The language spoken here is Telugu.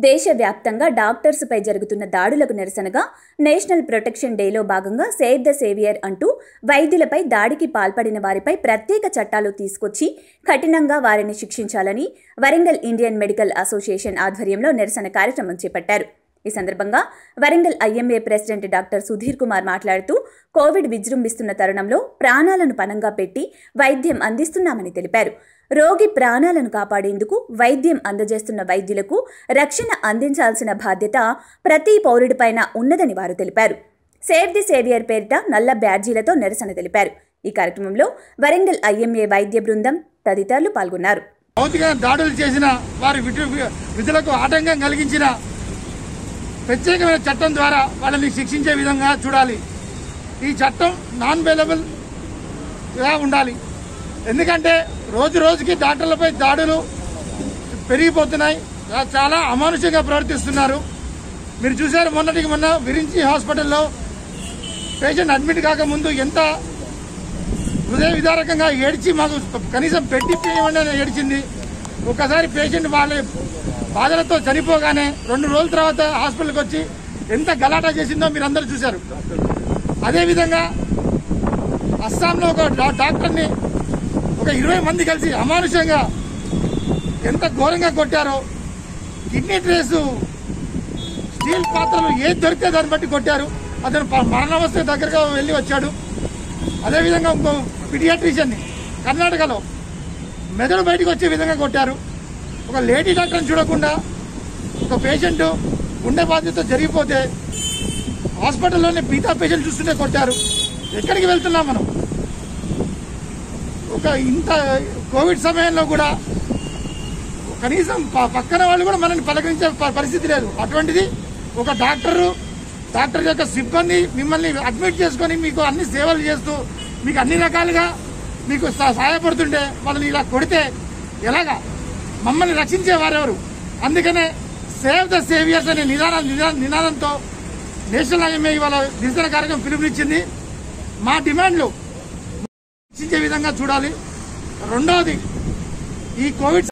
దేశవ్యాప్తంగా డాక్టర్స్పై జరుగుతున్న దాడులకు నిరసనగా నేషనల్ ప్రొటెక్షన్ డేలో భాగంగా సేవ్ ద సేవియర్ అంటూ వైద్యులపై దాడికి పాల్పడిన వారిపై ప్రత్యేక చట్టాలు తీసుకొచ్చి కఠినంగా వారిని శిక్షించాలని వరంగల్ ఇండియన్ మెడికల్ అసోసియేషన్ ఆధ్వర్యంలో నిరసన కార్యక్రమం చేపట్టారు ఈ సందర్భంగా Warangal IMA president doctor Sudhir Kumar మాట్లాడుతూ కోవిడ్ విజృంభిస్తున్న తరుణంలో ప్రాణాలను పనంగా పెట్టి వైద్యం అందిస్తున్నామని తెలిపారు రోగి ప్రాణాలను కాపాడేందుకు వైద్యం అందజేస్తున్న వైద్యులకు రక్షణ అందించాల్సిన బాధ్యత ప్రతి పౌరుడిపైన ఉన్నదని వారు తెలిపారు సేవ్ ది సేవియర్ పేరిట నల్ల బ్యాడ్జీలతో నిరసన తెలిపారు ఈ కార్యక్రమంలో వరంగల్ ఐఎంఏ వైద్య బృందం తదితరులు పాల్గొన్నారు భౌతిక దాడులు చేసిన వారి విధు- విధులకు ఆటంకం కలిగించిన ప్రత్యేకమైన చట్టం ద్వారా వాళ్ళని శిక్షించే విధంగా చూడాలి ఈ చట్టం నాన్ బెయిలబుల్ గా ఉండాలి ఎందుకంటే రోజు రోజుకి డాక్టర్లపై దాడులు పెరిగిపోతున్నాయి చా- చాలా అమానుషంగా ప్రవర్తిస్తున్నారు మీరు చూశారు మొన్నటికి మొన్న విరించి హాస్పిటల్లో పేషెంట్ అడ్మిట్ కాకముందు ఎంత హృదయ విదారకంగా ఏడ్చి మాకు కనీసం పెట్టి ఇవ్వండి అని ఏడ్చింది ఒకసారి పేషెంట్ వాళ్ళ బాధలతో చనిపోగానే రెండు రోజుల తర్వాత హాస్పిటల్కి వచ్చి ఎంత గలాటా చేసిందో మీరు అందరూ చూశారు అదేవిధంగా అస్సాంలో ఒక డా- డాక్టర్ని ఒక ఇరవై మంది కలిసి అమానుషంగా ఎంత ఘోరంగా కొట్టారో కిడ్నీ ట్రేసు స్టీల్ పాత్రలు ఏది దొరికితే దాన్ని బట్టి కొట్టారు అతను ప- మరణావస్థ దగ్గరగా వెళ్ళి వచ్చాడు అదేవిధంగా ఇంకో పిడియాట్రిషియన్ని కర్ణాటకలో మెదడు బయటకు వచ్చే విధంగా కొట్టారు ఒక లేడీ డాక్టర్ని చూడకుండా ఒక పేషెంట్ గుండె బాధ్యత జరిగిపోతే హాస్పిటల్లోనే మిగతా పేషెంట్ చూస్తుంటే కొట్టారు ఎక్కడికి వెళ్తున్నాం మనం ఒక ఇంత కోవిడ్ సమయంలో కూడా కనీసం ప- పక్కన వాళ్ళు కూడా మనల్ని పలకరించే ప- పరిస్థితి లేదు అటువంటిది ఒక డాక్టరు డాక్టర్ యొక్క సిబ్బంది మిమ్మల్ని అడ్మిట్ చేసుకొని మీకు అన్ని సేవలు చేస్తూ మీకు అన్ని రకాలుగా మీకు సహ- సహాయపడుతుంటే వాళ్ళని ఇలా కొడితే ఎలాగా మమ్మల్ని రక్షించే వారెవరు అందుకనే సేవ్ ద సేవియర్స్ అనే నిదాన నిదా- నినాదంతో నేషనల్ ఐఎంఏ ఇవాళ నిరసన కార్యక్రమం పిలుపునిచ్చింది మా డిమాండ్లు రక్షించే విధంగా చూడాలి రెండవది ఈ కోవిడ్